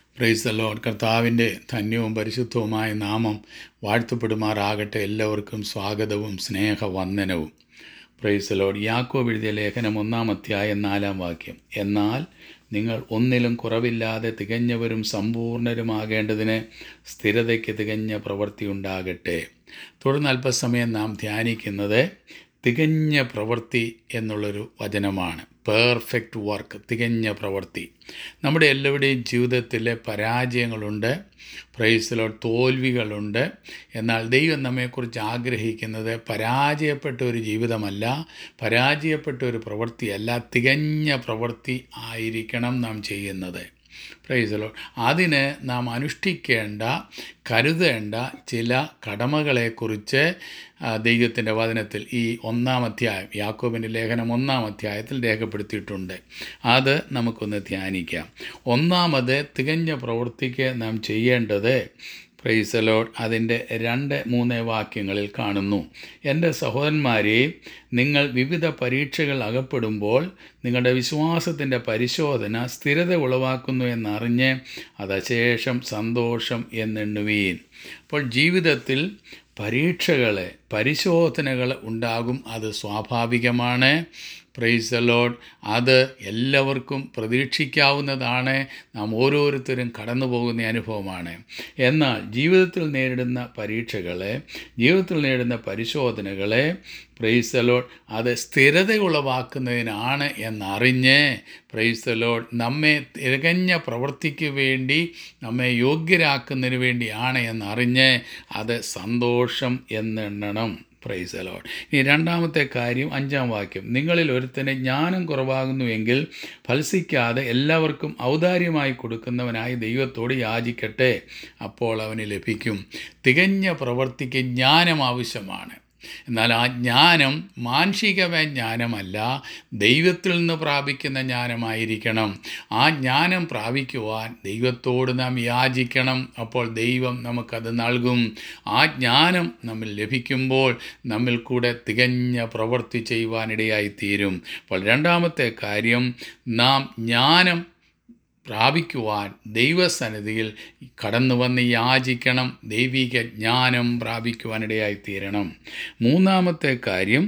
praise the load കർത്താവിൻ്റെ ധന്യവും പരിശുദ്ധവുമായ നാമം വാഴ്ത്തപ്പെടുമാറാകട്ടെ എല്ലാവർക്കും സ്വാഗതവും സ്നേഹവന്ദനവും പ്രൈസ് ദ ലോഡ് യാക്കോബ് എഴുതിയ ലേഖനം ഒന്നാം അധ്യായം നാലാം വാക്യം എന്നാൽ നിങ്ങൾ ഒന്നിലും കുറവില്ലാതെ തികഞ്ഞവരും സമ്പൂർണരുമാകേണ്ടതിന് സ്ഥിരതയ്ക്ക് തികഞ്ഞ പ്രവൃത്തി ഉണ്ടാകട്ടെ തുടർന്ന് അല്പസമയം നാം ധ്യാനിക്കുന്നത് തികഞ്ഞ പ്രവൃത്തി എന്നുള്ളൊരു വചനമാണ് പെർഫെക്റ്റ് വർക്ക് തികഞ്ഞ പ്രവൃത്തി നമ്മുടെ എല്ലാവരുടെയും ജീവിതത്തിലെ പരാജയങ്ങളുണ്ട് പ്രൈസിലോ തോൽവികളുണ്ട് എന്നാൽ ദൈവം നമ്മെക്കുറിച്ച് ആഗ്രഹിക്കുന്നത് പരാജയപ്പെട്ട ഒരു ജീവിതമല്ല പരാജയപ്പെട്ട ഒരു പ്രവൃത്തിയല്ല തികഞ്ഞ പ്രവൃത്തി ആയിരിക്കണം നാം ചെയ്യുന്നത് പ്രൈസലോ അതിന് നാം അനുഷ്ഠിക്കേണ്ട കരുതേണ്ട ചില കടമകളെക്കുറിച്ച് ദൈവത്തിൻ്റെ വചനത്തിൽ ഈ ഒന്നാം അധ്യായം യാക്കോബിൻ്റെ ലേഖനം ഒന്നാം അധ്യായത്തിൽ രേഖപ്പെടുത്തിയിട്ടുണ്ട് അത് നമുക്കൊന്ന് ധ്യാനിക്കാം ഒന്നാമത് തികഞ്ഞ പ്രവൃത്തിക്ക് നാം ചെയ്യേണ്ടത് പ്രൈസലോഡ് അതിൻ്റെ രണ്ട് മൂന്ന് വാക്യങ്ങളിൽ കാണുന്നു എൻ്റെ സഹോദരന്മാരെ നിങ്ങൾ വിവിധ പരീക്ഷകൾ അകപ്പെടുമ്പോൾ നിങ്ങളുടെ വിശ്വാസത്തിൻ്റെ പരിശോധന സ്ഥിരത ഉളവാക്കുന്നു എന്നറിഞ്ഞ് അതശേഷം സന്തോഷം എന്നെണ്ണുവീൻ അപ്പോൾ ജീവിതത്തിൽ പരീക്ഷകൾ പരിശോധനകൾ ഉണ്ടാകും അത് സ്വാഭാവികമാണ് പ്രൈസ് ലോഡ് അത് എല്ലാവർക്കും പ്രതീക്ഷിക്കാവുന്നതാണ് നാം ഓരോരുത്തരും കടന്നു പോകുന്ന അനുഭവമാണ് എന്നാൽ ജീവിതത്തിൽ നേരിടുന്ന പരീക്ഷകളെ ജീവിതത്തിൽ നേരിടുന്ന പരിശോധനകളെ പ്രൈസ് ലോഡ് അത് സ്ഥിരത ഉളവാക്കുന്നതിനാണ് എന്നറിഞ്ഞ് പ്രൈസ് ലോഡ് നമ്മെ തികഞ്ഞ പ്രവൃത്തിക്ക് വേണ്ടി നമ്മെ യോഗ്യരാക്കുന്നതിന് വേണ്ടിയാണ് എന്നറിഞ്ഞ് അത് സന്തോഷം എന്നെണ്ണണം പ്രൈസ് അലോഡ് ഇനി രണ്ടാമത്തെ കാര്യം അഞ്ചാം വാക്യം നിങ്ങളിൽ ഒരുത്തന് ജ്ഞാനം കുറവാകുന്നുവെങ്കിൽ ഫത്സിക്കാതെ എല്ലാവർക്കും ഔദാര്യമായി കൊടുക്കുന്നവനായി ദൈവത്തോട് യാചിക്കട്ടെ അപ്പോൾ അവന് ലഭിക്കും തികഞ്ഞ പ്രവൃത്തിക്ക് ജ്ഞാനം ആവശ്യമാണ് എന്നാൽ ആ ജ്ഞാനം മാനുഷികമായ ജ്ഞാനമല്ല ദൈവത്തിൽ നിന്ന് പ്രാപിക്കുന്ന ജ്ഞാനമായിരിക്കണം ആ ജ്ഞാനം പ്രാപിക്കുവാൻ ദൈവത്തോട് നാം യാചിക്കണം അപ്പോൾ ദൈവം നമുക്കത് നൽകും ആ ജ്ഞാനം നമ്മിൽ ലഭിക്കുമ്പോൾ നമ്മിൽ കൂടെ തികഞ്ഞ പ്രവൃത്തി ചെയ്യുവാനിടയായി തീരും അപ്പോൾ രണ്ടാമത്തെ കാര്യം നാം ജ്ഞാനം പ്രാപിക്കുവാൻ ദൈവസന്നിധിയിൽ കടന്നു വന്ന് യാചിക്കണം ദൈവിക ജ്ഞാനം പ്രാപിക്കുവാനിടയായി തീരണം മൂന്നാമത്തെ കാര്യം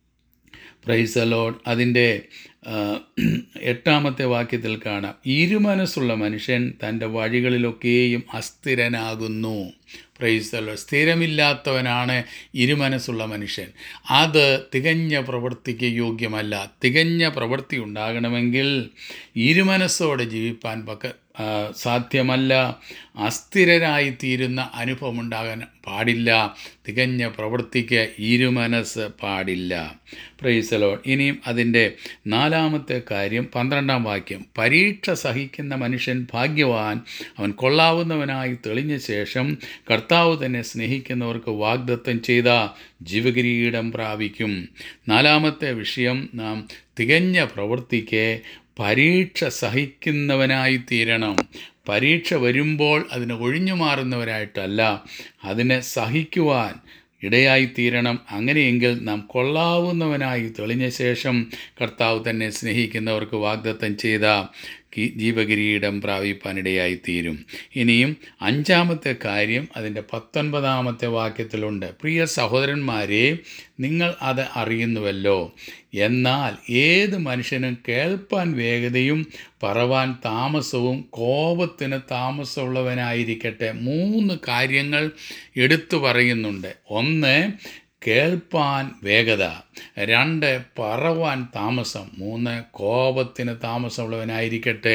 പ്രൈസലോഡ് അതിൻ്റെ എട്ടാമത്തെ വാക്യത്തിൽ കാണാം ഇരുമനസ്സുള്ള മനുഷ്യൻ തൻ്റെ വഴികളിലൊക്കെയും അസ്ഥിരനാകുന്നു പ്രൈസലോ സ്ഥിരമില്ലാത്തവനാണ് ഇരുമനസ്സുള്ള മനുഷ്യൻ അത് തികഞ്ഞ പ്രവൃത്തിക്ക് യോഗ്യമല്ല തികഞ്ഞ പ്രവൃത്തി ഉണ്ടാകണമെങ്കിൽ ഇരുമനസ്സോടെ ജീവിപ്പാൻ പക്ക സാധ്യമല്ല അസ്ഥിരരായി തീരുന്ന അനുഭവം ഉണ്ടാകാൻ പാടില്ല തികഞ്ഞ പ്രവൃത്തിക്ക് ഇരുമനസ് പാടില്ല പ്രൈസലോ ഇനിയും അതിൻ്റെ നാലാമത്തെ കാര്യം പന്ത്രണ്ടാം വാക്യം പരീക്ഷ സഹിക്കുന്ന മനുഷ്യൻ ഭാഗ്യവാൻ അവൻ കൊള്ളാവുന്നവനായി തെളിഞ്ഞ ശേഷം കർത്താവ് തന്നെ സ്നേഹിക്കുന്നവർക്ക് വാഗ്ദത്തം ചെയ്ത ജീവകിരീടം പ്രാപിക്കും നാലാമത്തെ വിഷയം നാം തികഞ്ഞ പ്രവൃത്തിക്ക് പരീക്ഷ സഹിക്കുന്നവനായി തീരണം പരീക്ഷ വരുമ്പോൾ അതിന് ഒഴിഞ്ഞു മാറുന്നവരായിട്ടല്ല അതിനെ സഹിക്കുവാൻ ഇടയായി തീരണം അങ്ങനെയെങ്കിൽ നാം കൊള്ളാവുന്നവനായി തെളിഞ്ഞ ശേഷം കർത്താവ് തന്നെ സ്നേഹിക്കുന്നവർക്ക് വാഗ്ദത്തം ചെയ്ത ജീവകിരീടം പ്രാപിപ്പാനിടയായി തീരും ഇനിയും അഞ്ചാമത്തെ കാര്യം അതിൻ്റെ പത്തൊൻപതാമത്തെ വാക്യത്തിലുണ്ട് പ്രിയ സഹോദരന്മാരെ നിങ്ങൾ അത് അറിയുന്നുവല്ലോ എന്നാൽ ഏത് മനുഷ്യനും കേൾപ്പാൻ വേഗതയും പറവാൻ താമസവും കോപത്തിന് താമസമുള്ളവനായിരിക്കട്ടെ മൂന്ന് കാര്യങ്ങൾ എടുത്തു പറയുന്നുണ്ട് ഒന്ന് കേൾപ്പാൻ വേഗത രണ്ട് പറവാൻ താമസം മൂന്ന് കോപത്തിന് താമസമുള്ളവനായിരിക്കട്ടെ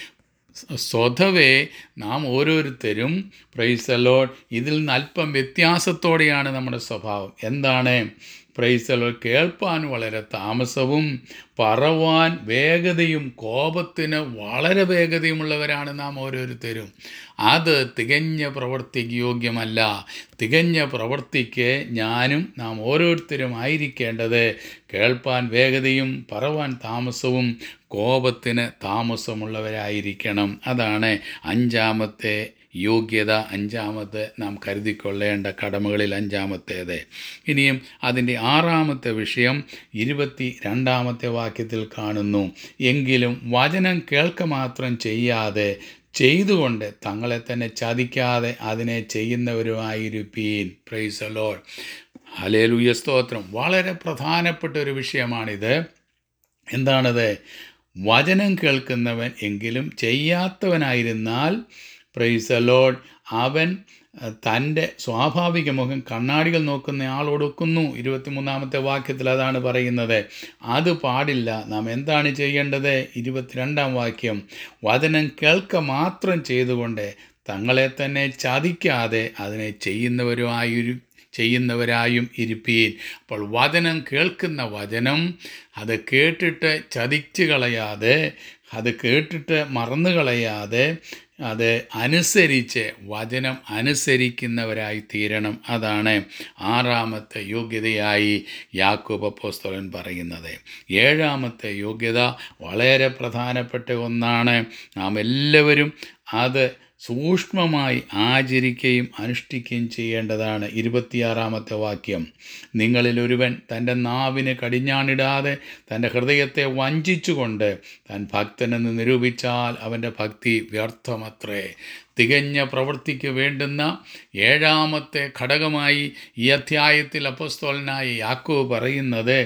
സ്വതവേ നാം ഓരോരുത്തരും പ്രൈസലോഡ് ഇതിൽ നിന്ന് അല്പം വ്യത്യാസത്തോടെയാണ് നമ്മുടെ സ്വഭാവം എന്താണ് പ്രൈസലോ കേൾപ്പാൻ വളരെ താമസവും പറവാൻ വേഗതയും കോപത്തിന് വളരെ വേഗതയുമുള്ളവരാണ് നാം ഓരോരുത്തരും അത് തികഞ്ഞ പ്രവൃത്തിക്ക് യോഗ്യമല്ല തികഞ്ഞ പ്രവൃത്തിക്ക് ഞാനും നാം ഓരോരുത്തരും ആയിരിക്കേണ്ടത് കേൾപ്പാൻ വേഗതയും പറവാൻ താമസവും കോപത്തിന് താമസമുള്ളവരായിരിക്കണം അതാണ് അഞ്ചാമത്തെ യോഗ്യത അഞ്ചാമത്തെ നാം കരുതിക്കൊള്ളേണ്ട കടമകളിൽ അഞ്ചാമത്തേത് ഇനിയും അതിൻ്റെ ആറാമത്തെ വിഷയം ഇരുപത്തി രണ്ടാമത്തെ വാക്യത്തിൽ കാണുന്നു എങ്കിലും വചനം കേൾക്ക മാത്രം ചെയ്യാതെ ചെയ്തുകൊണ്ട് തങ്ങളെ തന്നെ ചതിക്കാതെ അതിനെ ചെയ്യുന്നവരുമായിരിപ്പീൻ പ്രൈസ് ലോൾ ഹലേലുയ സ്തോത്രം വളരെ പ്രധാനപ്പെട്ട ഒരു വിഷയമാണിത് എന്താണത് വചനം കേൾക്കുന്നവൻ എങ്കിലും ചെയ്യാത്തവനായിരുന്നാൽ പ്രൈസ് ലോഡ് അവൻ അഹ്, തൻ്റെ സ്വാഭാവിക മുഖം കണ്ണാടികൾ നോക്കുന്ന ആളൊടുക്കുന്നു ഇരുപത്തിമൂന്നാമത്തെ വാക്യത്തിൽ അതാണ് പറയുന്നത് അത് പാടില്ല നാം എന്താണ് ചെയ്യേണ്ടത് ഇരുപത്തിരണ്ടാം വാക്യം വചനം കേൾക്ക മാത്രം ചെയ്തുകൊണ്ട് തങ്ങളെ തന്നെ ചതിക്കാതെ അതിനെ ചെയ്യുന്നവരുമായൊരു ചെയ്യുന്നവരായും ഇരിപ്പീൻ അപ്പോൾ വചനം കേൾക്കുന്ന വചനം അത് കേട്ടിട്ട് ചതിച്ചു കളയാതെ അത് കേട്ടിട്ട് മറന്നു കളയാതെ അത് അനുസരിച്ച് വചനം അനുസരിക്കുന്നവരായി തീരണം അതാണ് ആറാമത്തെ യോഗ്യതയായി യാക്കോബ് അപ്പോസ്തലൻ പറയുന്നത് ഏഴാമത്തെ യോഗ്യത വളരെ പ്രധാനപ്പെട്ട ഒന്നാണ് നാം എല്ലാവരും അത് സൂക്ഷ്മമായി ആചരിക്കുകയും അനുഷ്ഠിക്കുകയും ചെയ്യേണ്ടതാണ് ഇരുപത്തിയാറാമത്തെ വാക്യം നിങ്ങളിൽ ഒരുവൻ തൻ്റെ നാവിന് കടിഞ്ഞാണിടാതെ തൻ്റെ ഹൃദയത്തെ വഞ്ചിച്ചുകൊണ്ട് താൻ ഭക്തനെന്ന് നിരൂപിച്ചാൽ അവൻ്റെ ഭക്തി വ്യർത്ഥമത്രേ തികഞ്ഞ പ്രവൃത്തിക്ക് വേണ്ടുന്ന ഏഴാമത്തെ ഘടകമായി ഈ അധ്യായത്തിൽ അപ്പസ്തോലനായ യാക്കോ പറയുന്നത്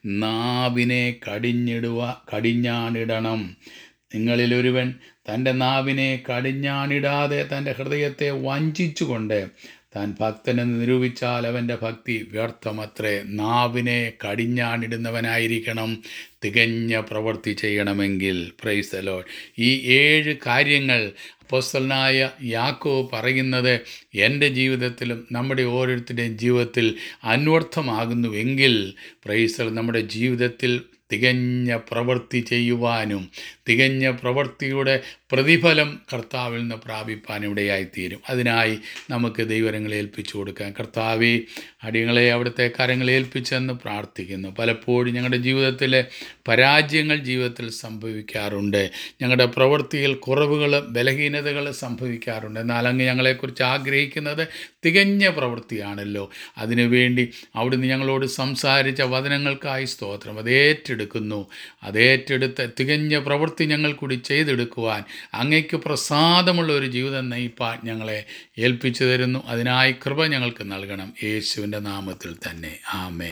നാവിനെ കടിഞ്ഞിടുക കടിഞ്ഞാണിടണം നിങ്ങളിലൊരുവൻ തൻ്റെ നാവിനെ കടിഞ്ഞാണിടാതെ തൻ്റെ ഹൃദയത്തെ വഞ്ചിച്ചുകൊണ്ട് താൻ ഭക്തനെന്ന് നിരൂപിച്ചാൽ അവൻ്റെ ഭക്തി വ്യർത്ഥമത്രേ നാവിനെ കടിഞ്ഞാണിടുന്നവനായിരിക്കണം തികഞ്ഞ പ്രവൃത്തി ചെയ്യണമെങ്കിൽ പ്രൈസ് അലോ ഈ ഏഴ് കാര്യങ്ങൾ അപ്പോസ്തലനായ യാക്കോ പറയുന്നത് എൻ്റെ ജീവിതത്തിലും നമ്മുടെ ഓരോരുത്തരുടെയും ജീവിതത്തിൽ അന്വർത്ഥമാകുന്നുവെങ്കിൽ പ്രൈസൽ നമ്മുടെ ജീവിതത്തിൽ തികഞ്ഞ പ്രവൃത്തി ചെയ്യുവാനും തികഞ്ഞ പ്രവൃത്തിയുടെ പ്രതിഫലം കർത്താവിൽ നിന്ന് പ്രാപിപ്പാൻ ഇവിടെയായിത്തീരും അതിനായി നമുക്ക് ദൈവരങ്ങളെ ഏൽപ്പിച്ചു കൊടുക്കാം കർത്താവെ അടിയങ്ങളെ അവിടുത്തെ കരങ്ങളെ ഏൽപ്പിച്ചെന്ന് പ്രാർത്ഥിക്കുന്നു പലപ്പോഴും ഞങ്ങളുടെ ജീവിതത്തിലെ പരാജയങ്ങൾ ജീവിതത്തിൽ സംഭവിക്കാറുണ്ട് ഞങ്ങളുടെ പ്രവൃത്തിയിൽ കുറവുകൾ ബലഹീനതകൾ സംഭവിക്കാറുണ്ട് എന്നാൽ അങ്ങ് ഞങ്ങളെക്കുറിച്ച് ആഗ്രഹിക്കുന്നത് തികഞ്ഞ പ്രവൃത്തിയാണല്ലോ അതിനുവേണ്ടി അവിടുന്ന് ഞങ്ങളോട് സംസാരിച്ച വചനങ്ങൾക്കായി സ്തോത്രം അത് ഏറ്റെടുക്കുന്നു അത് ഏറ്റെടുത്ത് തികഞ്ഞ പ്രവൃത്തി ഞങ്ങൾ കൂടി ചെയ്തെടുക്കുവാൻ അങ്ങയ്ക്ക് പ്രസാദമുള്ള ഒരു ജീവിതം നയിപ്പാൻ ഞങ്ങളെ ഏൽപ്പിച്ചു തരുന്നു അതിനായി കൃപ ഞങ്ങൾക്ക് നൽകണം യേശുവിൻ്റെ നാമത്തിൽ തന്നെ ആമേ